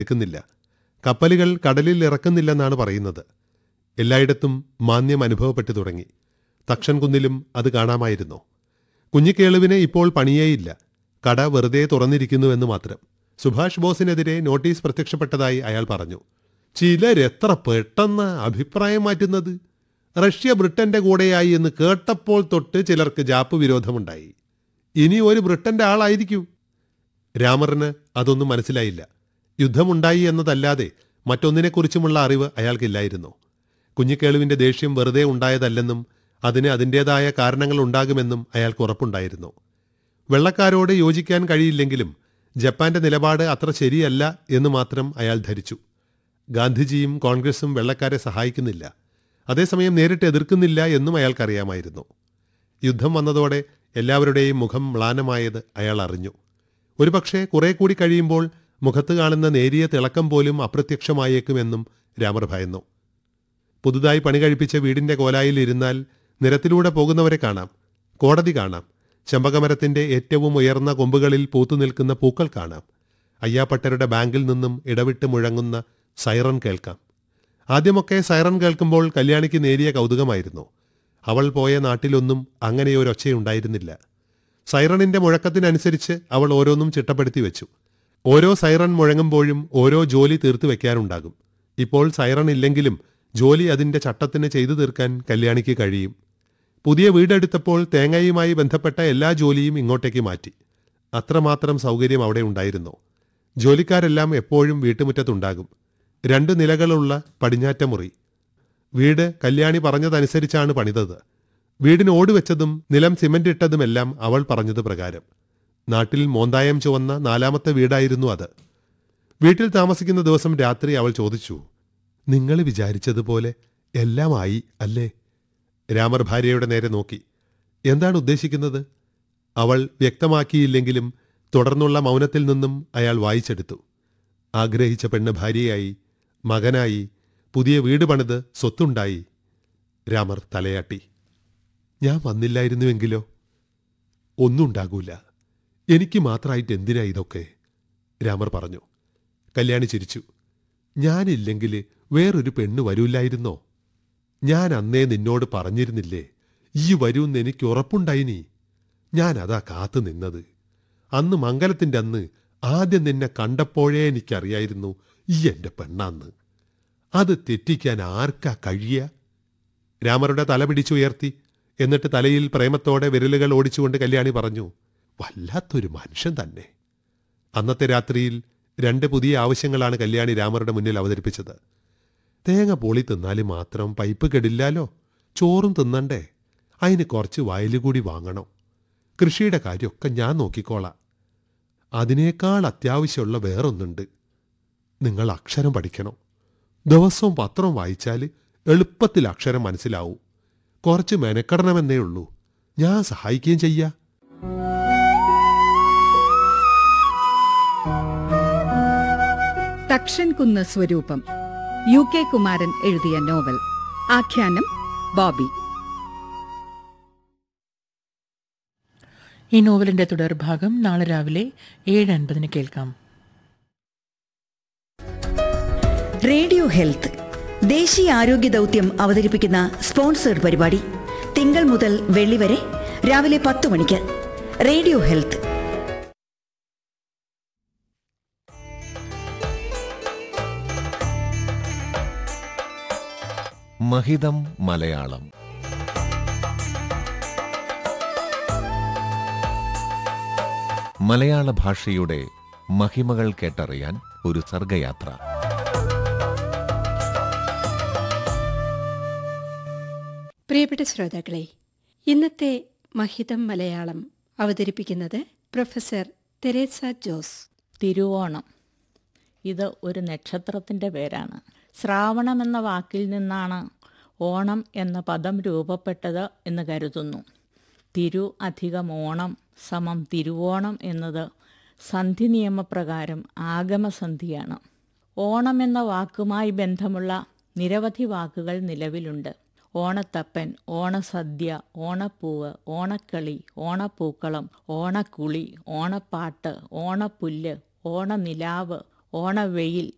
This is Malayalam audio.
എടുക്കുന്നില്ല കപ്പലുകൾ കടലിൽ ഇറക്കുന്നില്ലെന്നാണ് പറയുന്നത് എല്ലായിടത്തും മാന്യം അനുഭവപ്പെട്ടു തുടങ്ങി തക്ഷൻ കുന്നിലും അത് കാണാമായിരുന്നു കുഞ്ഞിക്കേളുവിന് ഇപ്പോൾ പണിയേയില്ല കട വെറുതെ തുറന്നിരിക്കുന്നുവെന്ന് മാത്രം സുഭാഷ് ബോസിനെതിരെ നോട്ടീസ് പ്രത്യക്ഷപ്പെട്ടതായി അയാൾ പറഞ്ഞു ചിലരെത്ര പെട്ടെന്ന് അഭിപ്രായം മാറ്റുന്നത് റഷ്യ ബ്രിട്ടന്റെ കൂടെയായി എന്ന് കേട്ടപ്പോൾ തൊട്ട് ചിലർക്ക് ജാപ്പ് വിരോധമുണ്ടായി ഇനി ഒരു ബ്രിട്ടന്റെ ആളായിരിക്കൂ രാമറിന് അതൊന്നും മനസ്സിലായില്ല യുദ്ധമുണ്ടായി എന്നതല്ലാതെ മറ്റൊന്നിനെക്കുറിച്ചുമുള്ള അറിവ് അയാൾക്കില്ലായിരുന്നു കുഞ്ഞിക്കേളുവിന്റെ ദേഷ്യം വെറുതെ ഉണ്ടായതല്ലെന്നും അതിന് അതിൻ്റെതായ കാരണങ്ങൾ ഉണ്ടാകുമെന്നും അയാൾക്ക് ഉറപ്പുണ്ടായിരുന്നു വെള്ളക്കാരോട് യോജിക്കാൻ കഴിയില്ലെങ്കിലും ജപ്പാന്റെ നിലപാട് അത്ര ശരിയല്ല എന്ന് മാത്രം അയാൾ ധരിച്ചു ഗാന്ധിജിയും കോൺഗ്രസും വെള്ളക്കാരെ സഹായിക്കുന്നില്ല അതേസമയം നേരിട്ട് എതിർക്കുന്നില്ല എന്നും അയാൾക്കറിയാമായിരുന്നു യുദ്ധം വന്നതോടെ എല്ലാവരുടെയും മുഖം മ്ലാനമായത് അയാൾ അറിഞ്ഞു ഒരുപക്ഷെ കുറെ കൂടി കഴിയുമ്പോൾ മുഖത്ത് കാണുന്ന നേരിയ തിളക്കം പോലും അപ്രത്യക്ഷമായേക്കുമെന്നും രാമർ ഭയന്നു പുതുതായി പണി കഴിപ്പിച്ച വീടിന്റെ കോലായിൽ ഇരുന്നാൽ നിരത്തിലൂടെ പോകുന്നവരെ കാണാം കോടതി കാണാം ചെമ്പകമരത്തിന്റെ ഏറ്റവും ഉയർന്ന കൊമ്പുകളിൽ പൂത്തുനിൽക്കുന്ന പൂക്കൾ കാണാം അയ്യാപ്പട്ടരുടെ ബാങ്കിൽ നിന്നും ഇടവിട്ട് മുഴങ്ങുന്ന സൈറൺ കേൾക്കാം ആദ്യമൊക്കെ സൈറൺ കേൾക്കുമ്പോൾ കല്യാണിക്ക് നേരിയ കൗതുകമായിരുന്നു അവൾ പോയ നാട്ടിലൊന്നും അങ്ങനെയൊരൊച്ചയുണ്ടായിരുന്നില്ല സൈറണിന്റെ മുഴക്കത്തിനനുസരിച്ച് അവൾ ഓരോന്നും ചിട്ടപ്പെടുത്തി വെച്ചു ഓരോ സൈറൺ മുഴങ്ങുമ്പോഴും ഓരോ ജോലി തീർത്തു വെക്കാറുണ്ടാകും ഇപ്പോൾ സൈറൺ ഇല്ലെങ്കിലും ജോലി അതിന്റെ ചട്ടത്തിന് ചെയ്തു തീർക്കാൻ കല്യാണിക്ക് കഴിയും പുതിയ വീടെടുത്തപ്പോൾ തേങ്ങയുമായി ബന്ധപ്പെട്ട എല്ലാ ജോലിയും ഇങ്ങോട്ടേക്ക് മാറ്റി അത്രമാത്രം സൗകര്യം അവിടെ ഉണ്ടായിരുന്നു ജോലിക്കാരെല്ലാം എപ്പോഴും വീട്ടുമുറ്റത്തുണ്ടാകും രണ്ട് നിലകളുള്ള പടിഞ്ഞാറ്റ മുറി വീട് കല്യാണി പറഞ്ഞതനുസരിച്ചാണ് പണിതത് വീടിന് ഓടുവെച്ചതും നിലം സിമന്റ് ഇട്ടതുമെല്ലാം അവൾ പറഞ്ഞത് പ്രകാരം നാട്ടിൽ മോന്തായം ചുവന്ന നാലാമത്തെ വീടായിരുന്നു അത് വീട്ടിൽ താമസിക്കുന്ന ദിവസം രാത്രി അവൾ ചോദിച്ചു നിങ്ങൾ വിചാരിച്ചതുപോലെ എല്ലാമായി അല്ലേ രാമർ ഭാര്യയുടെ നേരെ നോക്കി എന്താണ് ഉദ്ദേശിക്കുന്നത് അവൾ വ്യക്തമാക്കിയില്ലെങ്കിലും തുടർന്നുള്ള മൗനത്തിൽ നിന്നും അയാൾ വായിച്ചെടുത്തു ആഗ്രഹിച്ച പെണ്ണ് ഭാര്യയായി മകനായി പുതിയ വീട് പണിത് സ്വത്തുണ്ടായി രാമർ തലയാട്ടി ഞാൻ വന്നില്ലായിരുന്നുവെങ്കിലോ ഒന്നും ഉണ്ടാകൂല എനിക്ക് മാത്രമായിട്ട് എന്തിനാ ഇതൊക്കെ രാമർ പറഞ്ഞു കല്യാണി ചിരിച്ചു ഞാനില്ലെങ്കിൽ വേറൊരു പെണ്ണ് വരൂല്ലായിരുന്നോ ഞാൻ അന്നേ നിന്നോട് പറഞ്ഞിരുന്നില്ലേ ഈ വരൂന്ന് എനിക്ക് ഉറപ്പുണ്ടായിനി ഞാൻ അതാ കാത്തു നിന്നത് അന്ന് മംഗലത്തിന്റെ അന്ന് ആദ്യം നിന്നെ കണ്ടപ്പോഴേ എനിക്കറിയായിരുന്നു ഈ എന്റെ പെണ്ണാന്ന് അത് തെറ്റിക്കാൻ ആർക്കാ കഴിയ രാമറുടെ തല പിടിച്ചുയർത്തി എന്നിട്ട് തലയിൽ പ്രേമത്തോടെ വിരലുകൾ ഓടിച്ചുകൊണ്ട് കല്യാണി പറഞ്ഞു വല്ലാത്തൊരു മനുഷ്യൻ തന്നെ അന്നത്തെ രാത്രിയിൽ രണ്ട് പുതിയ ആവശ്യങ്ങളാണ് കല്യാണി രാമറുടെ മുന്നിൽ അവതരിപ്പിച്ചത് തേങ്ങ പൊളി തിന്നാല് മാത്രം പൈപ്പ് കെടില്ലാലോ ചോറും തിന്നണ്ടേ അതിന് കുറച്ച് വയല് കൂടി വാങ്ങണം കൃഷിയുടെ കാര്യമൊക്കെ ഞാൻ നോക്കിക്കോളാം അതിനേക്കാൾ അത്യാവശ്യമുള്ള വേറൊന്നുണ്ട് നിങ്ങൾ അക്ഷരം പഠിക്കണം ദിവസവും പത്രം വായിച്ചാൽ എളുപ്പത്തിൽ അക്ഷരം മനസ്സിലാവും കുറച്ച് മെനക്കെടണമെന്നേ ഉള്ളൂ ഞാൻ സഹായിക്കുകയും ചെയ്യാം തക്ഷൻ കുന്ന് സ്വരൂപം യു കെ കുമാരൻ എഴുതിയ നോവൽ ആഖ്യാനം ബോബി ഈ നോവലിന്റെ തുടർഭാഗം നാളെ രാവിലെ ഏഴ് അൻപതിന് കേൾക്കാം റേഡിയോ ഹെൽത്ത് ദേശീയ ആരോഗ്യ ദൗത്യം അവതരിപ്പിക്കുന്ന സ്പോൺസേഡ് പരിപാടി തിങ്കൾ മുതൽ വെള്ളി വരെ രാവിലെ പത്ത് മണിക്ക് റേഡിയോ ഹെൽത്ത് മഹിതം മലയാളം മലയാള ഭാഷയുടെ മഹിമകൾ കേട്ടറിയാൻ ഒരു സർഗയാത്ര പ്രിയപ്പെട്ട ശ്രോതാക്കളെ ഇന്നത്തെ മഹിതം മലയാളം അവതരിപ്പിക്കുന്നത് പ്രൊഫസർ തെരേസ ജോസ് തിരുവോണം ഇത് ഒരു നക്ഷത്രത്തിൻ്റെ പേരാണ് ശ്രാവണം എന്ന വാക്കിൽ നിന്നാണ് ഓണം എന്ന പദം രൂപപ്പെട്ടത് എന്ന് കരുതുന്നു തിരു അധികം ഓണം സമം തിരുവോണം എന്നത് സന്ധി നിയമപ്രകാരം ആഗമസന്ധിയാണ് ഓണം എന്ന വാക്കുമായി ബന്ധമുള്ള നിരവധി വാക്കുകൾ നിലവിലുണ്ട് ഓണത്തപ്പൻ ഓണസദ്യ ഓണപ്പൂവ് ഓണക്കളി ഓണപ്പൂക്കളം ഓണക്കുളി ഓണപ്പാട്ട് ഓണപ്പുല്ല് ഓണനിലാവ് ഓണവെയിൽ